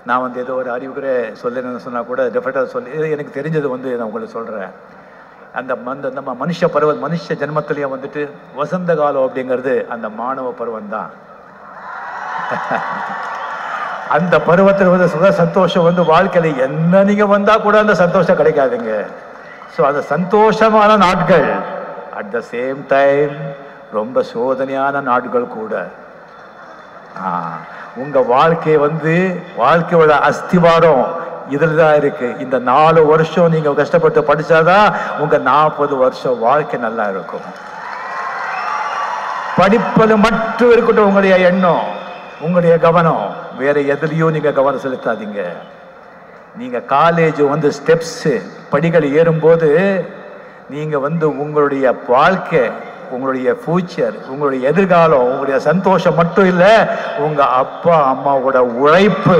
நான் வந்து ஏதோ ஒரு அறிவுரை சொல்லணும்னு சொன்னால் கூட டெஃபரெண்டாக சொல்லி இது எனக்கு தெரிஞ்சது வந்து நான் உங்களுக்கு சொல்கிறேன் அந்த அந்த நம்ம மனுஷ பருவம் மனுஷ ஜென்மத்திலேயே வந்துட்டு வசந்த காலம் அப்படிங்கிறது அந்த மாணவ பருவம் தான் அந்த பருவத்தில் வந்து சுக சந்தோஷம் வந்து வாழ்க்கையில் என்ன நீங்கள் வந்தால் கூட அந்த சந்தோஷம் கிடைக்காதுங்க ஸோ அந்த சந்தோஷமான நாட்கள் அட் த சேம் டைம் ரொம்ப சோதனையான நாட்கள் கூட ஆ, உங்க வாழ்க்கை வந்து வாழ்க்கையோட அஸ்திவாரம் இதில் தான் இருக்கு இந்த நாலு வருஷம் நீங்க கஷ்டப்பட்டு படிச்சாதான் உங்க நாற்பது வருஷம் வாழ்க்கை நல்லா இருக்கும் படிப்பது மட்டும் இருக்கட்டும் உங்களுடைய எண்ணம் உங்களுடைய கவனம் வேற எதுலயும் நீங்க கவனம் செலுத்தாதீங்க நீங்க காலேஜ் வந்து ஸ்டெப்ஸ் படிகள் ஏறும்போது நீங்க வந்து உங்களுடைய வாழ்க்கை உங்களுடைய ஃபியூச்சர் உங்களுடைய எதிர்காலம் உங்களுடைய சந்தோஷம் மட்டும் இல்ல உங்க அப்பா அம்மாவோட உழைப்பு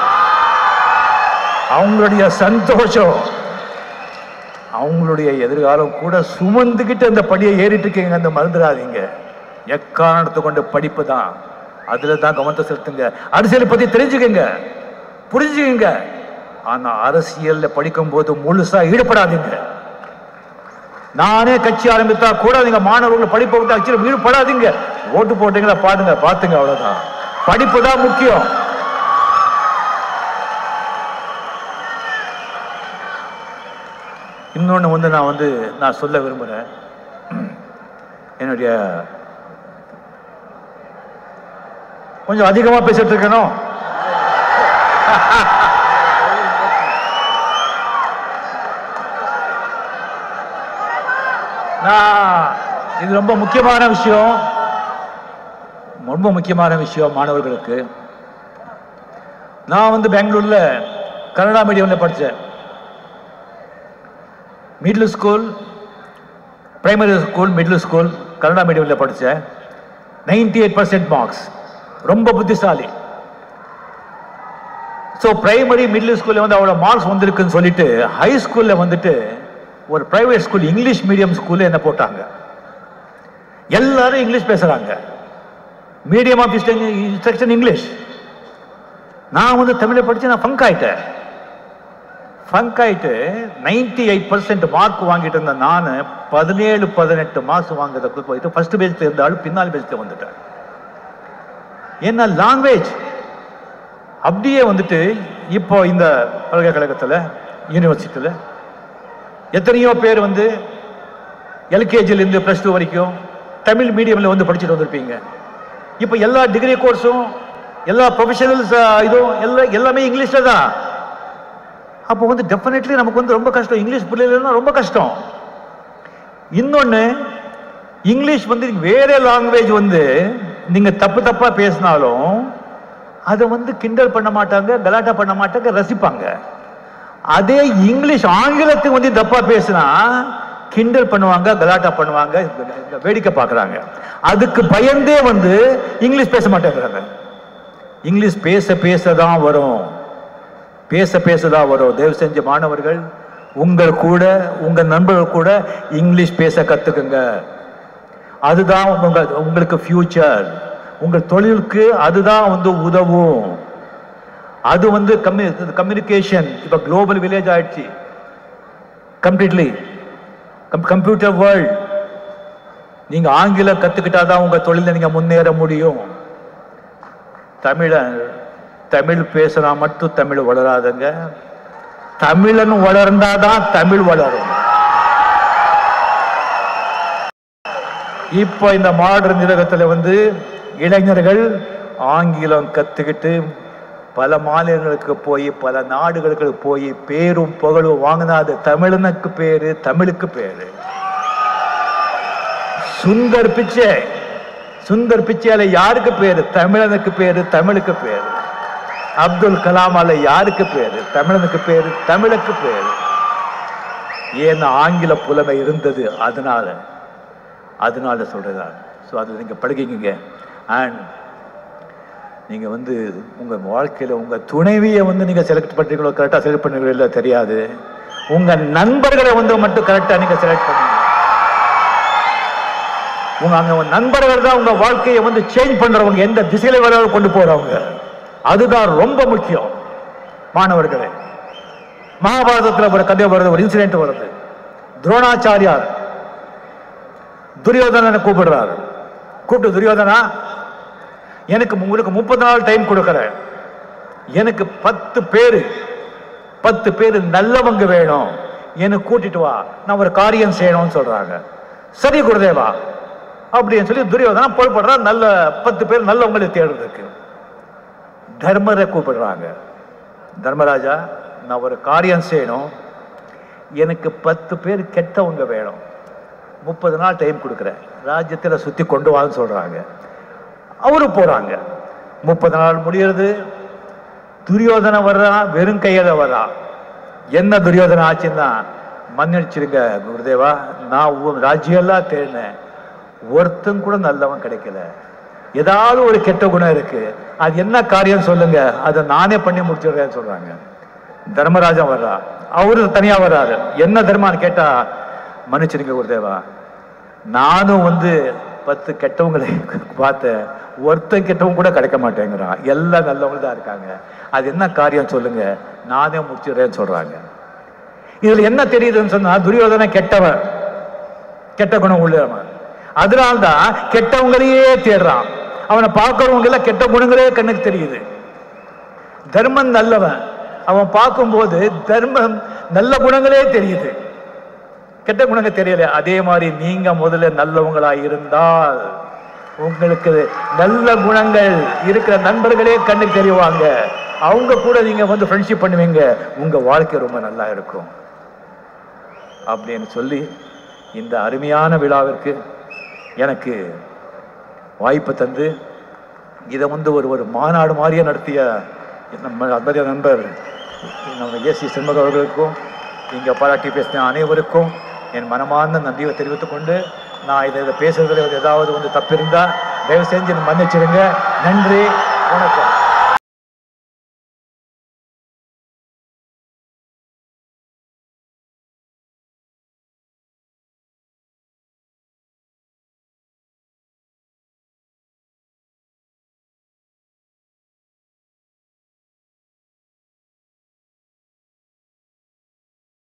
அவங்களுடைய சந்தோஷம் அவங்களுடைய எதிர்காலம் கூட சுமந்துக்கிட்டு அந்த படியை ஏறிட்டு இருக்கீங்க அந்த மறந்துடாதீங்க எக்காரணத்தை கொண்டு படிப்பு தான் அதுல தான் கவனத்தை செலுத்துங்க அரசியலை பத்தி தெரிஞ்சுக்கங்க புரிஞ்சுக்கங்க ஆனா அரசியல்ல படிக்கும்போது முழுசா ஈடுபடாதீங்க நானே கட்சி ஆரம்பித்தா கூட நீங்க மாணவர்கள் படிப்பை விட்டு ஆக்சுவலி ஈடுபடாதீங்க ஓட்டு போட்டீங்களா பாருங்க பாத்துங்க அவ்வளவுதான் படிப்பு தான் முக்கியம் இன்னொன்று வந்து நான் வந்து நான் சொல்ல விரும்புகிறேன் என்னுடைய கொஞ்சம் அதிகமாக பேசிட்டு இருக்கணும் நான் இது ரொம்ப முக்கியமான விஷயம் ரொம்ப முக்கியமான விஷயம் மாணவர்களுக்கு நான் வந்து பெங்களூர்ல கன்னடா மீடியம்ல படித்தேன் middle school primary school middle school Kannada மீடியமில் படித்தேன் நைன்டி எயிட் பர்சன்ட் மார்க்ஸ் ரொம்ப புத்திசாலி ஸோ பிரைமரி மிடில் ஸ்கூலில் வந்து அவ்வளோ மார்க்ஸ் வந்திருக்குன்னு சொல்லிட்டு ஹை ஸ்கூலில் வந்துட்டு ஒரு பிரைவேட் ஸ்கூல் இங்கிலீஷ் மீடியம் ஸ்கூலில் என்ன போட்டாங்க எல்லாரும் இங்கிலீஷ் பேசுகிறாங்க மீடியம் ஆஃப் இன்ஸ்ட்ரக்ஷன் இங்கிலீஷ் நான் வந்து தமிழை படித்து நான் ஃபங்க் ஆயிட்டேன் ஃபங்க் ஆயிட்டு நைன்டி எயிட் பர்சன்ட் மார்க் வாங்கிட்டு இருந்த நான் பதினேழு பதினெட்டு மார்க்ஸ் வாங்குறதுக்கு போயிட்டு ஃபர்ஸ்ட் பேஜ் இருந்தாலும் பின்னால் பேஜ் வந்துட்டேன் என்ன லாங்குவேஜ் அப்படியே வந்துட்டு இப்போ இந்த பல்கலைக்கழகத்தில் யூனிவர்சிட்டியில் எத்தனையோ பேர் வந்து எல்கேஜிலேருந்து ப்ளஸ் டூ வரைக்கும் தமிழ் மீடியமில் வந்து படிச்சுட்டு வந்திருப்பீங்க இப்போ எல்லா டிகிரி கோர்ஸும் எல்லா ப்ரொஃபஷனல்ஸ் இதுவும் எல்லாம் எல்லாமே இங்கிலீஷில் தான் அப்போ வந்து டெஃபினெட்லி நமக்கு வந்து ரொம்ப கஷ்டம் இங்கிலீஷ் புரியலன்னா ரொம்ப கஷ்டம் இன்னொன்று இங்கிலீஷ் வந்து நீங்க வேற லாங்குவேஜ் வந்து நீங்க தப்பு தப்பா பேசினாலும் அதை வந்து கிண்டல் பண்ண மாட்டாங்க கலாட்டா பண்ண மாட்டாங்க ரசிப்பாங்க அதே இங்கிலீஷ் ஆங்கிலத்துக்கு வந்து தப்பா பேசினா கிண்டல் பண்ணுவாங்க கலாட்டா பண்ணுவாங்க வேடிக்கை பார்க்கறாங்க அதுக்கு பயந்தே வந்து இங்கிலீஷ் பேச மாட்டேங்கிறாங்க இங்கிலீஷ் பேச பேச தான் வரும் பேச பேச தான் வரும் தயவு செஞ்ச மாணவர்கள் உங்கள் கூட உங்க நண்பர்கள் கூட இங்கிலீஷ் பேச கத்துக்குங்க அதுதான் உங்க உங்களுக்கு ஃபியூச்சர் உங்கள் தொழிலுக்கு அதுதான் வந்து உதவும் அது வந்து கம்யூ கம்யூனிகேஷன் இப்போ குளோபல் வில்லேஜ் ஆயிடுச்சு கம்ப்ளீட்லி கம்ப்யூட்டர் வேர்ல்ட் நீங்க ஆங்கிலம் கத்துக்கிட்டாதான் உங்க தொழில நீங்க முன்னேற முடியும் தமிழ தமிழ் பேசினா மட்டும் தமிழ் வளராதுங்க தமிழன் வளர்ந்தாதான் தமிழ் வளரும் இப்போ இந்த மாடர்ன் உலகத்துல வந்து இளைஞர்கள் ஆங்கிலம் கத்துக்கிட்டு பல மாநிலங்களுக்கு போய் பல நாடுகளுக்கு போய் பேரும் புகழும் வாங்கினா அது தமிழனுக்கு பேரு தமிழுக்கு பேரு சுந்தர் பிச்சை சுந்தர் பிச்சையால யாருக்கு பேரு தமிழனுக்கு பேரு தமிழுக்கு பேரு அப்துல் கலாம் அல்ல யாருக்கு பேரு தமிழனுக்கு பேரு தமிழுக்கு பேரு ஏன்னா ஆங்கில புலமை இருந்தது அதனால அதனால சொல்றதா ஸோ அது நீங்க படிக்கிங்க அண்ட் நீங்க வந்து உங்க வாழ்க்கையில உங்க துணைவியை வந்து நீங்க செலக்ட் பண்றீங்களோ கரெக்டா செலக்ட் பண்ணுறீங்களோ தெரியாது உங்க நண்பர்களை வந்து மட்டும் கரெக்டா நீங்க செலக்ட் பண்ணுங்க உங்க அங்க உங்க நண்பர்கள் தான் உங்க வாழ்க்கையை வந்து சேஞ்ச் பண்றவங்க எந்த திசையில வர கொண்டு போறவங்க அதுதான் ரொம்ப முக்கியம் மாணவர்களே மகாபாரதத்தில் ஒரு கதை வருது ஒரு இன்சிடென்ட் வருது துரோணாச்சாரியார் துரியோதனனை கூப்பிடுறாரு கூப்பிட்டு துரியோதனா எனக்கு உங்களுக்கு முப்பது நாள் டைம் கொடுக்கறேன் எனக்கு பத்து பேரு பத்து பேர் நல்லவங்க வேணும் எனக்கு கூட்டிட்டு வா நான் ஒரு காரியம் செய்யணும்னு சொல்றாங்க சரி குருதேவா அப்படின்னு சொல்லி துரியோதனா புறப்படுறா நல்ல பத்து பேர் நல்லவங்களை தேடுறதுக்கு தர்மரை கூப்பிடுறாங்க தர்மராஜா நான் ஒரு காரியம் செய்யணும் எனக்கு பத்து பேர் கெட்டவங்க வேணும் முப்பது நாள் டைம் கொடுக்குறேன் ராஜ்யத்தில் சுற்றி கொண்டு வான்னு சொல்கிறாங்க அவரு போகிறாங்க முப்பது நாள் முடியறது துரியோதனை வர்றான் வெறும் கையில வர்றான் என்ன துரியோதனை ஆச்சுன்னா மன்னிச்சிருங்க குருதேவா நான் உன் ராஜ்யம்லாம் தேடினேன் ஒருத்தன் கூட நல்லவன் கிடைக்கல ஏதாவது ஒரு கெட்ட குணம் இருக்கு அது என்ன காரியம் சொல்லுங்க அதை நானே பண்ணி முடிச்சிடுறேன்னு சொல்றாங்க தர்மராஜன் வர்றா அவரு தனியா வர்றாரு என்ன தர்மான்னு கேட்டா மன்னிச்சிருங்க குருதேவா நானும் வந்து பத்து கெட்டவங்களை பார்த்தேன் ஒருத்தன் கெட்டவங்க கூட கிடைக்க மாட்டேங்கிறான் எல்லாம் நல்லவங்க தான் இருக்காங்க அது என்ன காரியம் சொல்லுங்க நானே முடிச்சிடுறேன்னு சொல்றாங்க இதுல என்ன தெரியுதுன்னு சொன்னா துரியோதனை கெட்டவன் கெட்ட குணம் உள்ளவன் அதனால்தான் கெட்டவங்களையே தேடுறான் அவனை பார்க்கறவங்க எல்லாம் கெட்ட குணங்களே கண்ணுக்கு தெரியுது தர்மன் நல்லவன் அவன் பார்க்கும்போது தர்மம் நல்ல குணங்களே தெரியுது கெட்ட குணங்கள் தெரியல அதே மாதிரி நீங்க முதல்ல நல்லவங்களா இருந்தால் உங்களுக்கு நல்ல குணங்கள் இருக்கிற நண்பர்களே கண்ணுக்கு தெரியவாங்க அவங்க கூட நீங்க வந்து ஃப்ரெண்ட்ஷிப் பண்ணுவீங்க உங்க வாழ்க்கை ரொம்ப நல்லா இருக்கும் அப்படின்னு சொல்லி இந்த அருமையான விழாவிற்கு எனக்கு வாய்ப்பு தந்து இதை வந்து ஒரு ஒரு மாநாடு மாதிரியே நடத்திய நம்ம அன்பரிய நண்பர் நம்ம ஏசி செண்பக அவர்களுக்கும் இங்கே பாராட்டி பேசின அனைவருக்கும் என் மனமார்ந்த நன்றியை தெரிவித்துக் கொண்டு நான் இதை இதை பேசுறதுல ஏதாவது வந்து தப்பு இருந்தால் தயவு செஞ்சு என்னை மன்னிச்சிடுங்க நன்றி வணக்கம்